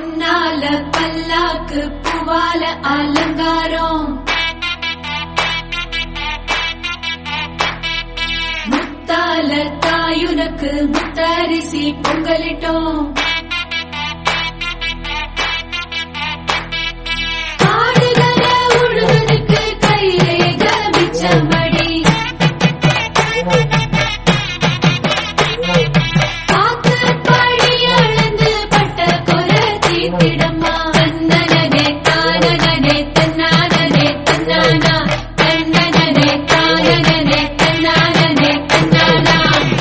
பொன்னால பல்லாக்கு பூவால அலங்காரம் முத்தால தாயுனக்கு முத்தரிசி பொங்கலிட்டோம் காடுகள உழுவதுக்கு கைரேக மிச்சமடி காத்து பழி அளந்து பட்ட கொலை தீர்த்திடம்மா தன்னனனே தானனனே தன்னானனே தன்னானா தன்னனனே தானனனே தன்னானனே தன்னானா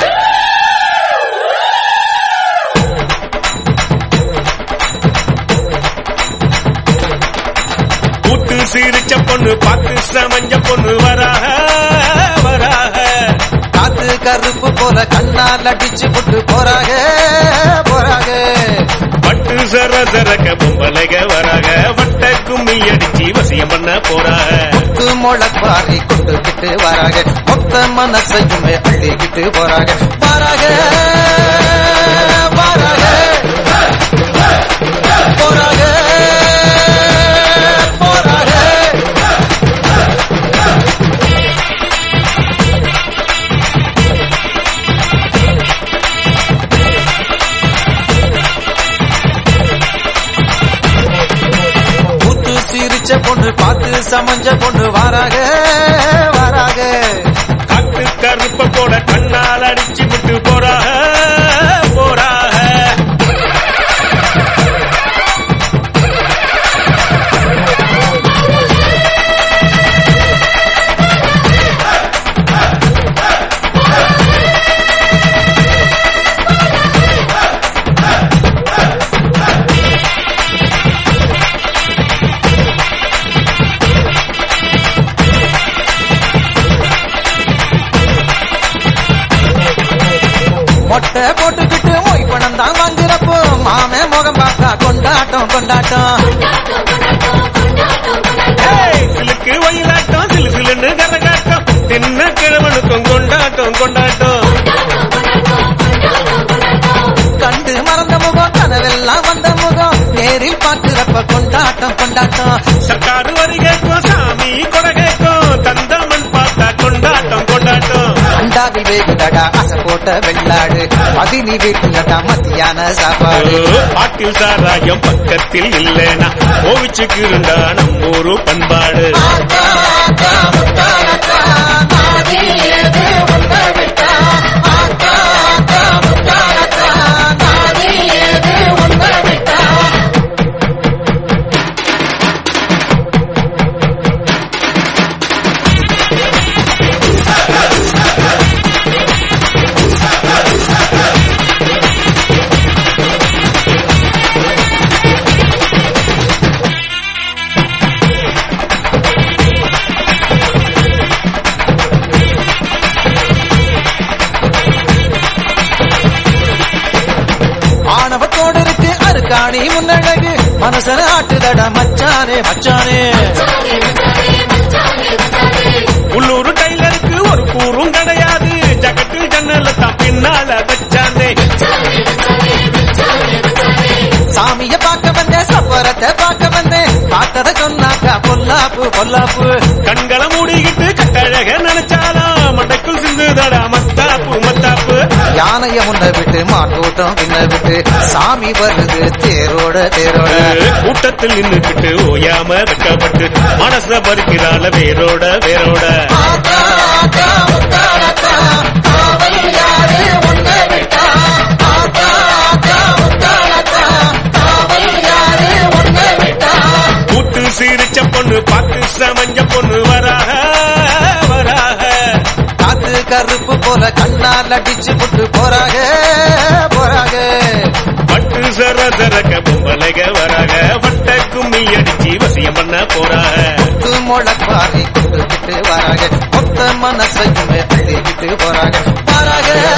கூத்து சிரிச்ச பொண்ணு பார்த்து சமஞ்ச பொண்ணு வராக வராக காத்து கருப்பு போல கண்ணால் அடிச்சு புட்டு போறாக போறாக பட்டு சர சரக்க பொம்பளைக வராக வட்ட கும்மி அடிச்சு வசியம் பண்ண போறாக முத்து முளைப்பாரி கொண்டுகிட்டு வராக மொத்த மனசையுமே அள்ளிக்கிட்டு போறாக வராக வராக போறாக போறாக முத்து சிரிச்ச பொண்ணு பார்த்து சமஞ்ச பொண்ணு வராக வராக காத்து கருப்ப போல கண்ணால் அடிச்சு விட்டு போறாக போறாக மொட்டை போட்டுக்கிட்டு மொய் பணம் தான் வாங்குறப்போ மாமே முகம் பார்த்தா கொண்டாட்டம் கொண்டாட்டம் ஏய், சிலுக்கு வயலாட்டம் சிலு சிலுன்னு கரகாட்டம் தின்ன கிழவனுக்கும் கொண்டாட்டம் கொண்டாட்டம் கண்டு மறந்த முகம் கனவெல்லாம் வந்த முகம் நேரில் பார்க்கிறப்ப கொண்டாட்டம் கொண்டாட்டம் சர்க்காரு வரி கேட்கும் சாமி கொடை கேட்கும் தந்தமன் பார்த்தா கொண்டாட்டம் கொண்டாட்டம் அண்டாவில் வேகுதடா அசை போட்ட வெள்ளாடு பதினி வீட்டுலடா மத்தியான சாப்பாடு பாட்டில் சாராயம் பக்கத்தில் இல்லைனா கோவிச்சுக்கு இருந்தா நம்ம ஊரு பண்பாடு ஆத்தா, ஆத்தா, முத்தாலத்தா, நாதியது உன்னை விட்டா. ஆத்தா, ஆத்தா, முத்தாலத்தா, நாதியது உன்னை விட்டா. ஆணவத்தோடு இருக்கு அருக்காணி முன்னழகு மனசன ஆட்டுதடா மச்சானே மச்சானே உள்ளூர் டைலருக்கு ஒரு கூறும் கிடையாது ஜகத்தில் ஜன்னல தான் பின்னால வச்சானே சாமிய பார்க்க வந்தேன் சப்பரத்தை பார்க்க வந்தேன் பார்த்தத சொன்னாக்கா பொல்லாப்பு பொல்லாப்பு கண்களை மூடிக்கிட்டு கட்டழக நினைச்சாலாம் மண்டைக்குள் சிந்துதடா மத்தாப்பு மத்தாப்பு யானைய முன்ன விட்டு மாட்டூட்டம் பின்ன விட்டு சாமி வருது தேரோட தேரோட கூட்டத்தில் நின்னுக்கிட்டு ஓயாம வெக்கப்பட்டு மனச பறிக்கிறாள வேரோட வேரோட ஆத்தா, ஆத்தா, முத்தாலத்தா, காவல் யாரு உன்னை விட்டா? ஆத்தா, ஆத்தா, முத்தாலத்தா, காவல் யாரு உன்னை விட்டா? கூத்து சிரிச்ச பொண்ணு பார்த்து சமஞ்ச பொண்ணு வராக வராக காத்து கருப்பு போல கண்ணால் அடிச்சு புட்டு போறாக போறாக பட்டு சர சரக்க பொம்பளைக வராக வட்ட கும்மி அடிச்சு வசியம் பண்ண போறாக முத்து முளைப்பாரி கொண்டுகிட்டு வராக மொத்த மனசையுமே அள்ளிக்கிட்டு போறாக வராக